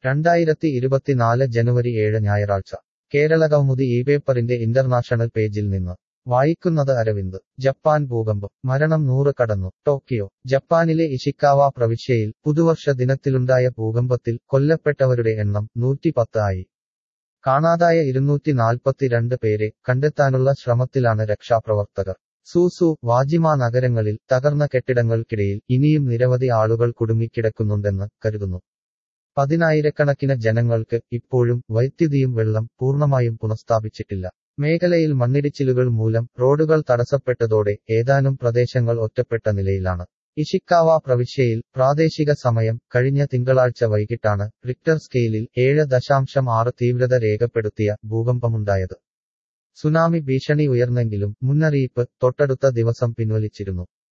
രണ്ടായിരത്തി ഇരുപത്തിനാല് ജനുവരി ഏഴ് ഞായറാഴ്ച കേരളകൗമുദി ഈ പേപ്പറിന്റെ ഇന്റർനാഷണൽ പേജിൽ നിന്ന് വായിക്കുന്നത് അരവിന്ദ് ജപ്പാൻ ഭൂകമ്പം മരണം നൂറ് കടന്നു ടോക്കിയോ ജപ്പാനിലെ ഇഷിക്കാവ പ്രവിശ്യയിൽ പുതുവർഷ ദിനത്തിലുണ്ടായ ഭൂകമ്പത്തിൽ കൊല്ലപ്പെട്ടവരുടെ എണ്ണം നൂറ്റിപ്പത്ത് ആയി കാണാതായ ഇരുന്നൂറ്റി നാൽപ്പത്തിരണ്ട് പേരെ കണ്ടെത്താനുള്ള ശ്രമത്തിലാണ് രക്ഷാപ്രവർത്തകർ സൂസു വാജിമ നഗരങ്ങളിൽ തകർന്ന കെട്ടിടങ്ങൾക്കിടയിൽ ഇനിയും നിരവധി ആളുകൾ കുടുങ്ങിക്കിടക്കുന്നുണ്ടെന്ന് കരുതുന്നു പതിനായിരക്കണക്കിന് ജനങ്ങൾക്ക് ഇപ്പോഴും വൈദ്യുതിയും വെള്ളം പൂർണ്ണമായും പുനഃസ്ഥാപിച്ചിട്ടില്ല മേഖലയിൽ മണ്ണിടിച്ചിലുകൾ മൂലം റോഡുകൾ തടസ്സപ്പെട്ടതോടെ ഏതാനും പ്രദേശങ്ങൾ ഒറ്റപ്പെട്ട നിലയിലാണ് ഇഷിക്കാവ പ്രവിശ്യയിൽ പ്രാദേശിക സമയം കഴിഞ്ഞ തിങ്കളാഴ്ച വൈകിട്ടാണ് റിക്ടർ സ്കെയിലിൽ ഏഴ് ദശാംശം ആറ് തീവ്രത രേഖപ്പെടുത്തിയ ഭൂകമ്പമുണ്ടായത് സുനാമി ഭീഷണി ഉയർന്നെങ്കിലും മുന്നറിയിപ്പ് തൊട്ടടുത്ത ദിവസം പിൻവലിച്ചിരുന്നു